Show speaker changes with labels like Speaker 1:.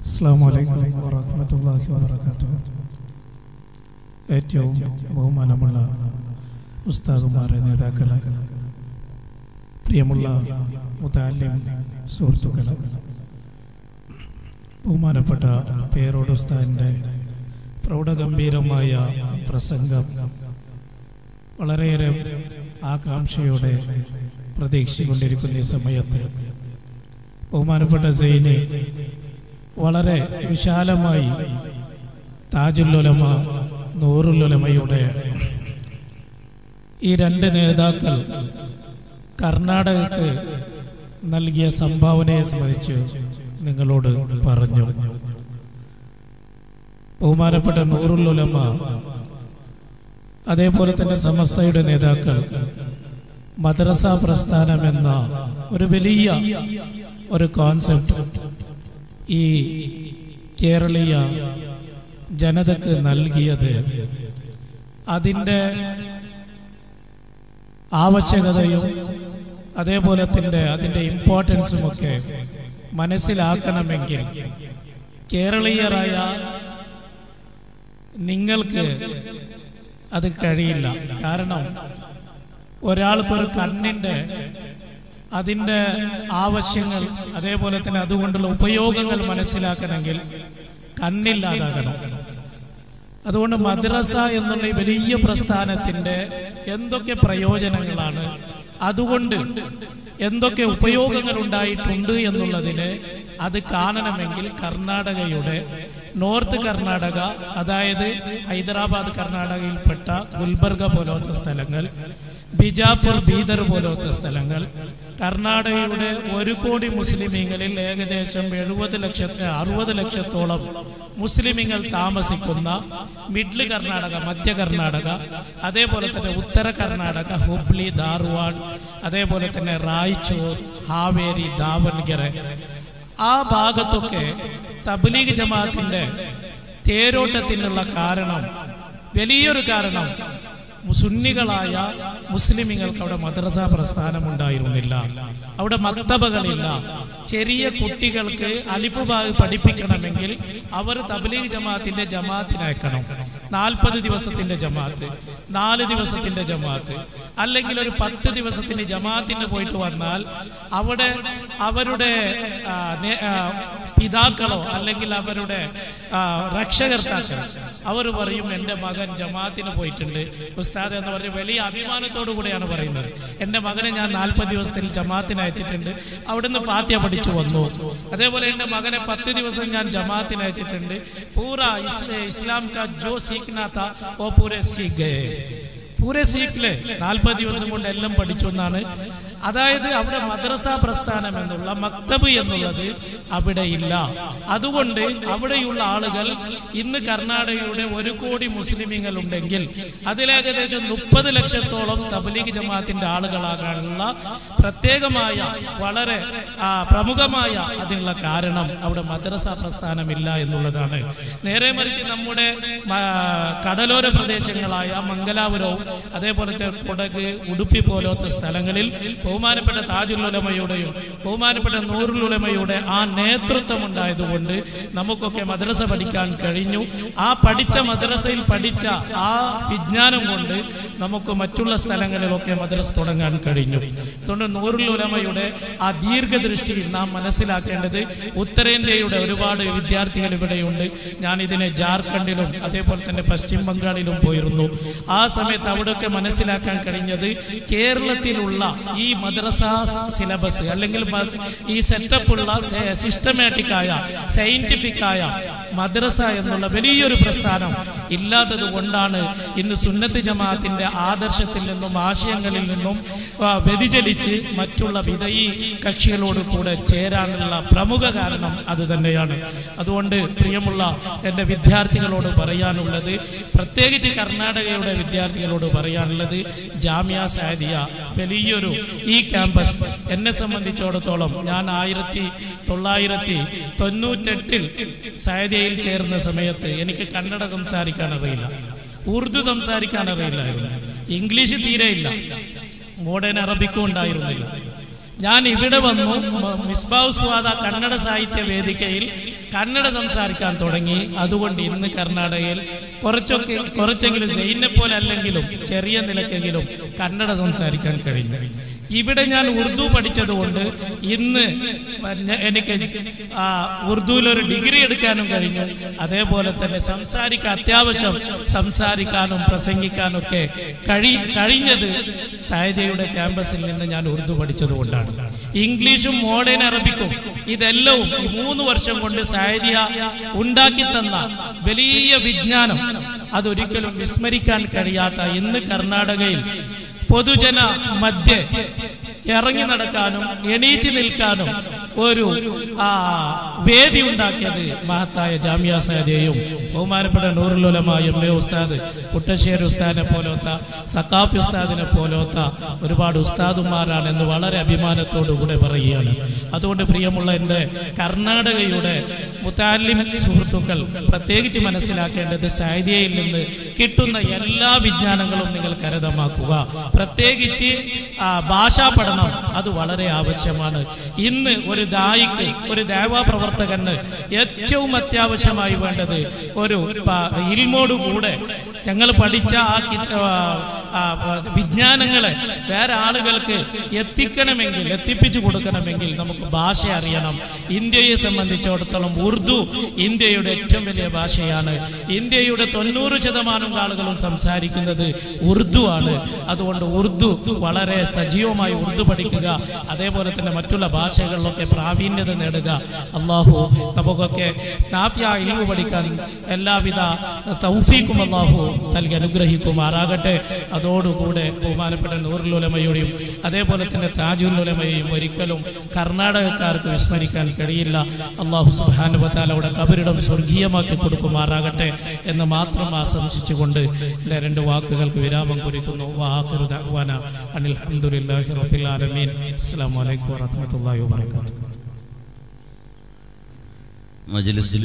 Speaker 1: അസ്സാം വലൈക്കും വറഹമത്തല്ലാഹി വാബർക്കാത്തു ഏറ്റവും ബഹുമാനമുള്ള ഉസ്താദുമാരെ നേതാക്കളെ പ്രിയമുള്ള മുതാലിം സുഹൃത്തുക്കളെ ബഹുമാനപ്പെട്ട പേരോട് ഉസ്താദിൻ്റെ പ്രൗഢഗംഭീരമായ പ്രസംഗം വളരെയേറെ ആകാംക്ഷയോടെ പ്രതീക്ഷിച്ചുകൊണ്ടിരിക്കുന്ന ഈ സമയത്ത് ബഹുമാനപ്പെട്ട സൈനി വളരെ വിശാലമായി താജുല്ലുലമ നൂറുല്ലുലമയുടെ ഈ രണ്ട് നേതാക്കൾ കർണാടകക്ക് നൽകിയ സംഭാവനയെ സംബന്ധിച്ച് നിങ്ങളോട് പറഞ്ഞു ബഹുമാനപ്പെട്ട നൂറുല്ലുലമ അതേപോലെ തന്നെ സമസ്തയുടെ നേതാക്കൾ മദ്രസ പ്രസ്ഥാനം എന്ന ഒരു വലിയ ഒരു കോൺസെപ്റ്റ് ഈ കേരളീയ ജനതക്ക് നൽകിയത് അതിൻ്റെ ആവശ്യകതയും അതേപോലെ തന്നെ അതിൻ്റെ ഇമ്പോർട്ടൻസും ഒക്കെ മനസ്സിലാക്കണമെങ്കിൽ കേരളീയരായ നിങ്ങൾക്ക് അത് കഴിയില്ല കാരണം ഒരാൾക്കൊരു കണ്ണിൻ്റെ അതിൻ്റെ ആവശ്യങ്ങൾ അതേപോലെ തന്നെ അതുകൊണ്ടുള്ള ഉപയോഗങ്ങൾ മനസ്സിലാക്കണമെങ്കിൽ കണ്ണില്ലാതാകണം അതുകൊണ്ട് മദ്രസ എന്നുള്ള ഈ വലിയ പ്രസ്ഥാനത്തിൻ്റെ എന്തൊക്കെ പ്രയോജനങ്ങളാണ് അതുകൊണ്ട് എന്തൊക്കെ ഉപയോഗങ്ങൾ ഉണ്ടായിട്ടുണ്ട് എന്നുള്ളതിന് അത് കാണണമെങ്കിൽ കർണാടകയുടെ നോർത്ത് കർണാടക അതായത് ഹൈദരാബാദ് കർണാടകയിൽപ്പെട്ട ഗുൽബർഗ പോലത്തെ സ്ഥലങ്ങൾ ബിജാപൂർ ബീദർ പോലത്തെ സ്ഥലങ്ങൾ കർണാടകയുടെ ഒരു കോടി മുസ്ലിമീങ്ങളിൽ ഏകദേശം എഴുപത് ലക്ഷത്തി അറുപത് ലക്ഷത്തോളം മുസ്ലിമീങ്ങൾ താമസിക്കുന്ന മിഡിൽ കർണാടക മധ്യ കർണാടക അതേപോലെ തന്നെ ഉത്തര കർണാടക ഹുബ്ലി ധാർവാഡ് അതേപോലെ തന്നെ റായ്ചൂർ ഹാവേരി ദാവൺഗരെ ആ ഭാഗത്തൊക്കെ തബ്ലീഗ് ജമാഅത്തിന്റെ തേരോട്ടത്തിനുള്ള കാരണം വലിയൊരു കാരണം സുന്നികളായ മുസ്ലിമിങ്ങൾക്ക് അവിടെ മദ്രസ പ്രസ്ഥാനം ഉണ്ടായിരുന്നില്ല അവിടെ മക്തബകളില്ല ചെറിയ കുട്ടികൾക്ക് അലിഫ് ബാഗ് പഠിപ്പിക്കണമെങ്കിൽ അവർ തബ്ലീഗ് ജമാഅത്തിന്റെ ജമാഅത്തിനയക്കണം നാൽപ്പത് ദിവസത്തിന്റെ ജമാഅത്ത് നാല് ദിവസത്തിന്റെ ജമാഅത്ത് അല്ലെങ്കിൽ ഒരു പത്ത് ദിവസത്തിന്റെ ജമാഅത്തിന് പോയിട്ട് വന്നാൽ അവിടെ അവരുടെ ആ, നേ- ആ, പിതാക്കളോ അല്ലെങ്കിൽ അവരുടെ ആ, രക്ഷകർത്താക്കൾ അവർ പറയും എൻ്റെ മകൻ ജമാഅത്തിന് പോയിട്ടുണ്ട് ഉസ്താദ് എന്ന് പറഞ്ഞ് വലിയ അഭിമാനത്തോടു കൂടെയാണ് പറയുന്നത് എൻ്റെ മകനെ ഞാൻ നാൽപ്പത് ദിവസത്തിൽ ജമാഅത്തിന് അയച്ചിട്ടുണ്ട് അവിടുന്ന് ഫാത്യ പഠിച്ചു വന്നു അതേപോലെ എൻ്റെ മകനെ പത്ത് ദിവസം ഞാൻ ജമാഅത്തിന് അയച്ചിട്ടുണ്ട് പൂറ ഇസ്- ഇസ്ലാം കാ ജോ സീഖ്നാ താ ഓ പൂരെ സീഖ് ഗയേ പൂരെ സീഖിലെ നാൽപ്പത് ദിവസം കൊണ്ട് എല്ലാം പഠിച്ചു എന്നാണ് അതായത് അവിടെ മദ്രസ പ്രസ്ഥാനം എന്നുള്ള മക്തബ് എന്നുള്ളത് അവിടെ ഇല്ല അതുകൊണ്ട് അവിടെയുള്ള ആളുകൾ ഇന്ന് കർണാടകയുടെ ഒരു കോടി മുസ്ലിമീങ്ങൾ ഉണ്ടെങ്കിൽ അതിലേകദേശം മുപ്പത് ലക്ഷത്തോളം തബ്ലീഗ് ജമാഅത്തിന്റെ ആളുകളാകാനുള്ള പ്രത്യേകമായ വളരെ ആ, പ്രമുഖമായ അതിനുള്ള കാരണം അവിടെ മദ്രസ പ്രസ്ഥാനമില്ല എന്നുള്ളതാണ് നേരെ മറിച്ച് നമ്മുടെ ആ, കടലോര പ്രദേശങ്ങളായ മംഗലാപുരവും അതേപോലത്തെ കൊടക് ഉടുപ്പി പോലത്തെ സ്ഥലങ്ങളിൽ ബഹുമാനപ്പെട്ട താജുലുലമയുടെയും ബഹുമാനപ്പെട്ട നൂറുലുലമയുടെ ആ നേതൃത്വം ഉണ്ടായതുകൊണ്ട് നമുക്കൊക്കെ മദ്രസ പഠിക്കാൻ കഴിഞ്ഞു ആ പഠിച്ച മദ്രസയിൽ പഠിച്ച ആ വിജ്ഞാനം കൊണ്ട് നമുക്ക് മറ്റുള്ള സ്ഥലങ്ങളിലൊക്കെ മദ്രസ തുടങ്ങാൻ കഴിഞ്ഞു അതുകൊണ്ട് നൂറുലുലമയുടെ ആ ദീർഘദൃഷ്ടി നാം മനസ്സിലാക്കേണ്ടത് ഉത്തരേന്ത്യയുടെ ഒരുപാട് വിദ്യാർത്ഥികൾ ഇവിടെയുണ്ട് ഞാൻ ഇതിനെ ജാർഖണ്ഡിലും അതേപോലെ തന്നെ പശ്ചിമ ബംഗാളിലും പോയിരുന്നു ആ സമയത്ത് അവിടെയൊക്കെ മനസ്സിലാക്കാൻ കഴിഞ്ഞത് കേരളത്തിലുള്ള ഈ മദ്രസ സിലബസ് അല്ലെങ്കിൽ മ- ഈ സെറ്റപ്പുള്ള സിസ്റ്റമാറ്റിക് ആയ സയന്റിഫിക് ആയ മദ്രസ എന്നുള്ള വലിയൊരു പ്രസ്ഥാനം ഇല്ലാത്തത് കൊണ്ടാണ് ഇന്ന് സുന്നത്ത് ജമാഅത്തിന്റെ ആദർശത്തിൽ നിന്നും ആശയങ്ങളിൽ നിന്നും ആ, വ്യതിചലിച്ച് മറ്റുള്ള വിധയി കക്ഷികളോട് കൂടെ ചേരാനുള്ള പ്രമുഖ കാരണം അത് തന്നെയാണ് അതുകൊണ്ട് പ്രിയമുള്ള എൻ്റെ വിദ്യാർത്ഥികളോട് പറയാനുള്ളത് പ്രത്യേകിച്ച് കർണാടകയുടെ വിദ്യാർത്ഥികളോട് പറയാനുള്ളത് ജാമ്യ സാദിയ വലിയൊരു ഈ ക്യാമ്പസ് എന്നെ സംബന്ധിച്ചിടത്തോളം ഞാൻ ആയിരത്തി തൊള്ളായിരത്തി തൊണ്ണൂറ്റെട്ടിൽ സാദിയയിൽ ചേർന്ന സമയത്ത് എനിക്ക് കന്നഡ സംസാരിക്കാൻ അറിയില്ല ഉറുദു സംസാരിക്കാൻ അറിയില്ലായിരുന്നു ഇംഗ്ലീഷ് തീരെ ഇല്ല മോഡേൺ അറബിക്കും ഉണ്ടായിരുന്നില്ല ഞാൻ ഇവിടെ വന്നു മ- മിസ്ബാഹു സ്വാദ കന്നഡ സാഹിത്യ വേദികയിൽ കന്നഡ സംസാരിക്കാൻ തുടങ്ങി അതുകൊണ്ട് ഇന്ന് കർണാടകയിൽ കുറച്ചൊക്കെ കുറച്ചെങ്കിലും ജയിനെ പോലെ അല്ലെങ്കിലും ചെറിയ നിലക്കെങ്കിലും കന്നഡ സംസാരിക്കാൻ കഴിഞ്ഞു ഇവിടെ ഞാൻ ഉറുദു പഠിച്ചതുകൊണ്ട് ഇന്ന് മഞ്ഞ- എനിക്ക് ആ ഉറുദുവിൽ ഒരു ഡിഗ്രി എടുക്കാനും കഴിഞ്ഞു അതേപോലെ തന്നെ സംസാരിക്കാൻ അത്യാവശ്യം സംസാരിക്കാനും പ്രസംഗിക്കാനും ഒക്കെ കഴി കഴിഞ്ഞത് സായതയുടെ ക്യാമ്പസിൽ നിന്ന് ഞാൻ ഉറുദു പഠിച്ചതുകൊണ്ടാണ് ഇംഗ്ലീഷും മോഡേൺ അറബിക്കും ഇതെല്ലാം ഈ മൂന്ന് വർഷം കൊണ്ട് സായരിയ ഉണ്ടാക്കി തന്ന വലിയ വിജ്ഞാനം അതൊരിക്കലും വിസ്മരിക്കാൻ കഴിയാത്ത ഇന്ന് കർണാടകയിൽ പൊതുജന മധ്യ ഇറങ്ങി നടക്കാനും എണീച്ചു നിൽക്കാനും ഒരു ആ വേദി ഉണ്ടാക്കിയത് മഹത്തായ ജാമ്യ സാദിയയും ബഹുമാനപ്പെട്ട നൂറുലുലമായ എം എ ഉസ്താദ് പുട്ടശ്ശേരി ഉസ്താദിനെ പോലത്തെ സക്കാഫി ഉസ്താദിനെ പോലത്തെ ഒരുപാട് ഉസ്താദുമാരാണ് എന്ന് വളരെ അഭിമാനത്തോടു കൂടെ പറയുകയാണ് അതുകൊണ്ട് പ്രിയമുള്ള എൻ്റെ കർണാടകയുടെ മുത്താലിം സുഹൃത്തുക്കൾ പ്രത്യേകിച്ച് മനസ്സിലാക്കേണ്ടത് സാഹിത്യയിൽ നിന്ന് കിട്ടുന്ന എല്ലാ വിജ്ഞാനങ്ങളും നിങ്ങൾ കരതമാക്കുക പ്രത്യേകിച്ച് ആ, ഭാഷാ പഠനം അത് വളരെ ആവശ്യമാണ് ഇന്ന് ഒരു ദായിക്ക് ഒരു ദേവാപ്രവർത്തകന് ഏറ്റവും അത്യാവശ്യമായി വേണ്ടത് ഒരു പ- ഇൽമോടുകൂടെ ഞങ്ങൾ പഠിച്ച ആ കി- ആ, ആ, വിജ്ഞാനങ്ങളെ വേറെ ആളുകൾക്ക് എത്തിക്കണമെങ്കിൽ എത്തിപ്പിച്ചു കൊടുക്കണമെങ്കിൽ നമുക്ക് ഭാഷ അറിയണം ഇന്ത്യയെ സംബന്ധിച്ചിടത്തോളം ഉറുദു ഇന്ത്യയുടെ ഏറ്റവും വലിയ ഭാഷയാണ് ഇന്ത്യയുടെ തൊണ്ണൂറ് ശതമാനം ആളുകളും സംസാരിക്കുന്നത് ഉറുദു ആണ് അതുകൊണ്ട് ഉറുദു വളരെ സജീവമായി ഉറുദു പഠിക്കുക അതേപോലെ തന്നെ മറ്റുള്ള ഭാഷകളിലൊക്കെ പ്രാവീണ്യത നേടുക അള്ളാഹു നമുക്കൊക്കെ നാഫ്യ ഇൽമു പഠിക്കാൻ എല്ലാവിധ തൗഫീക്കും അള്ളാഹു നൽകി അനുഗ്രഹിക്കുമാറാകട്ടെ അതോടുകൂടെ ബഹുമാനപ്പെട്ട നൂറുലുലമയോടെയും അതേപോലെ തന്നെ താജുലുലമയെയും ഒരിക്കലും കർണാടകക്കാർക്ക് വിസ്മരിക്കാൻ കഴിയില്ല അള്ളാഹു സുബാനുബത്താൽ അവിടെ കബരിടം സ്വർഗീയമാക്കി കൊടുക്കുമാറാകട്ടെ എന്ന് മാത്രം ആശംസിച്ചുകൊണ്ട് എൻ്റെ രണ്ട് വാക്കുകൾക്ക് വിരാമം കുറിക്കുന്നു വാഹിറു ദഅ്വാന അനിൽ ഹംദുലില്ലാഹി റബ്ബിൽ ആലമീൻ അസ്സലാമു അലൈക്കും വറഹ്മത്തുള്ളാഹി വബറകാതുഹു
Speaker 2: മജ്ലിസിൽ